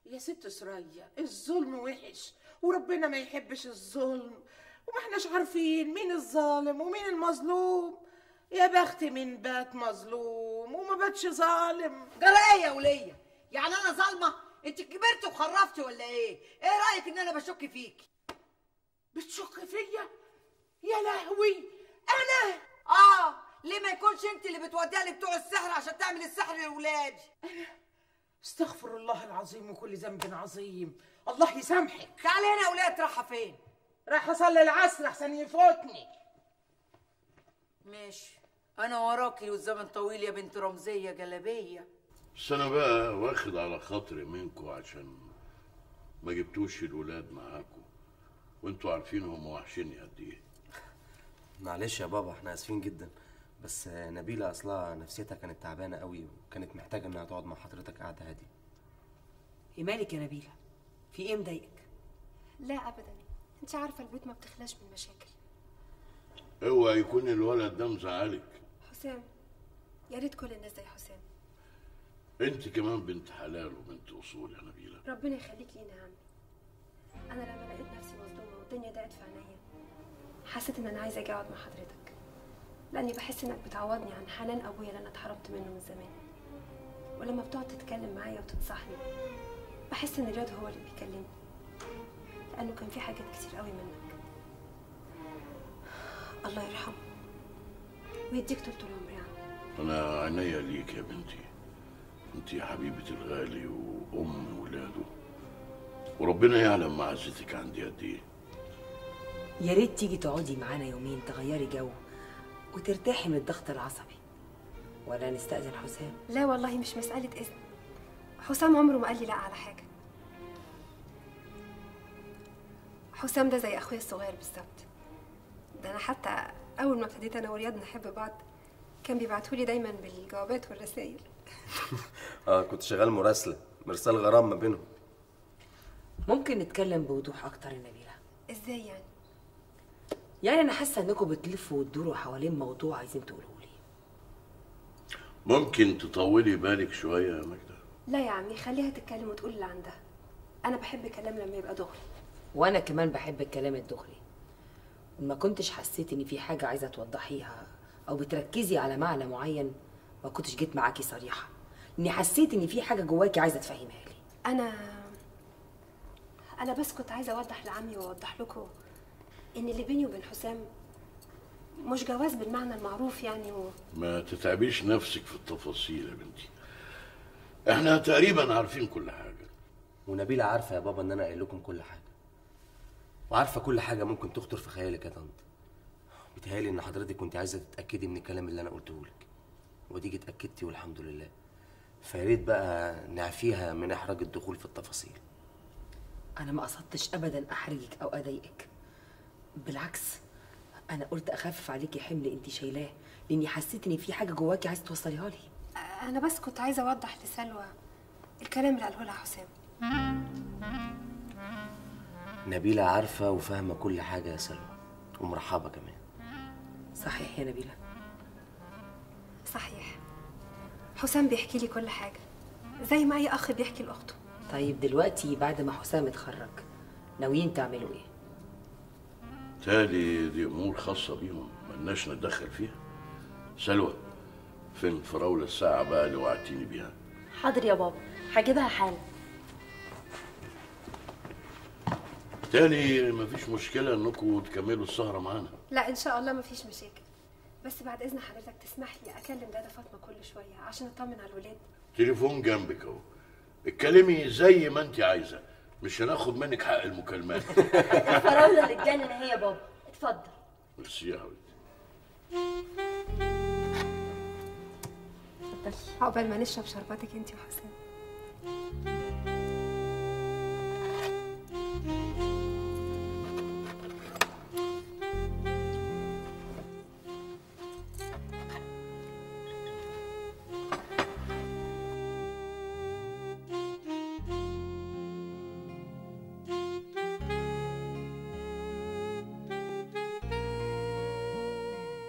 يا ست سرية الظلم وحش وربنا ما يحبش الظلم وما احناش عارفين مين الظالم ومين المظلوم يا بخت من بات مظلوم وما باتش ظالم جرى ايه يا وليه يعني انا ظالمه انت كبرت وخرفتي ولا ايه ايه رايك ان انا بشك فيكي بتشك فيا يا لهوي انا اه ليه ما يكونش انت اللي بتوديها لبتوع السحر عشان تعمل السحر لولادي استغفر الله العظيم وكل ذنب عظيم الله يسامحك تعالي هنا يا وليه رايحه فين راح اصلي العصر احسن يفوتني ماشي انا وراكي والزمن طويل يا بنت رمزيه جلبيه بس انا بقى واخد على خاطري منكم عشان ما جبتوش الولاد معاكم وانتوا عارفين هم وحشيني قد ايه معلش يا بابا احنا اسفين جدا بس نبيلة اصلها نفسيتها كانت تعبانة قوي وكانت محتاجة انها تقعد مع حضرتك قعدة هادية ايه مالك يا نبيله في ايه مضايقك لا ابدا انت عارفه البيوت ما بتخلاش من مشاكل اوعى يكون الولد ده مزعلك حسام يا ريت كل الناس زي حسام انت كمان بنت حلال وبنت اصول يا نبيله ربنا يخليك لينا يا عمي انا لما لقيت نفسي مظلومه والدنيا ضاقت في عينيا حسيت ان انا عايزه اجي اقعد مع حضرتك لاني بحس انك بتعوضني عن حنان ابويا اللي انا اتحرمت منه من زمان ولما بتقعد تتكلم معايا وتنصحني بحس ان رياض هو اللي بيكلمني لانه كان في حاجات كتير قوي منك الله يرحمه ويديك طول العمر يا عم انا عينيا ليك يا بنتي انت يا حبيبه الغالي وام ولاده وربنا يعلم معزتك عندي قد ايه يا ريت تيجي تقعدي معانا يومين تغيري جو وترتاحي من الضغط العصبي ولا نستأذن حسام لا والله مش مسألة إذن حسام عمره ما قال لي لا على حاجة حسام ده زي أخويا الصغير بالظبط ده أنا حتى أول ما ابتديت أنا ورياض نحب بعض كان بيبعتولي دايما بالجوابات والرسائل اه كنت شغال مراسلة مرسال غرام ما بينهم ممكن نتكلم بوضوح اكتر يا نبيله إزاي يعني؟ يعني انا حاسه انكم بتلفوا وتدوروا حوالين موضوع عايزين تقولوه لي ممكن تطولي بالك شويه يا ماجده لا يا عمي خليها تتكلم وتقول اللي عندها أنا بحب الكلام لما يبقى دغري وانا كمان بحب الكلام الدغري ما كنتش حسيت ان في حاجه عايزه توضحيها او بتركزي على معنى معين ما كنتش جيت معاكي صريحه اني حسيت ان في حاجه جواكي عايزه تفهمها لي أنا أنا بس كنت عايزة أوضح لعمي وأوضح لكم إن اللي بيني وبين حسام مش جواز بالمعنى المعروف يعني و... ما تتعبيش نفسك في التفاصيل يا بنتي احنا تقريبا عارفين كل حاجه ونبيلة عارفة يا بابا ان انا قايل لكم كل حاجة وعارفة كل حاجة ممكن تخطر في خيالك يا طنط بيتهيألي ان حضرتك كنت عايزة تتأكدي من الكلام اللي انا قلته لك وديجي اتأكدتي والحمد لله فيا ريت بقى نعفيها من احراج الدخول في التفاصيل انا ما قصدتش ابدا احرجك او اضايقك بالعكس انا قلت اخفف عليكي حمل انت شايلاه لاني حسيت ان في حاجه جواكي عايزه توصليها لي أنا بس كنت عايزة أوضح لسلوى الكلام اللي قاله لها حسام نبيلة عارفة وفاهمة كل حاجة يا سلوى ومرحبة كمان صحيح يا نبيله صحيح حسام بيحكي لي كل حاجة زي ما أي أخ بيحكي لأخته طيب دلوقتي بعد ما حسام اتخرج ناويين تعملوا ايه تالي دي امور خاصه بيهم ملناش نتدخل فيها سلوى فين فراوله الساعه بقى اللي وعدتيني بيها حاضر يا بابا هجيبها حالا تالي مفيش مشكله انكم تكملوا السهره معانا لا إن شاء الله مفيش مشاكل بس بعد إذن حضرتك تسمح لي أكلم دادا فاطمة كل شوية عشان أطمن على الولاد تليفون جنبك اهو اتكلمي زي ما انت عايزه مش هناخد منك حق المكالمات الفراولة اللي اتجنن هي يا بابا اتفضل ميرسي يا حبيبتي عقبال ما نشرب شرباتك أنت وحسام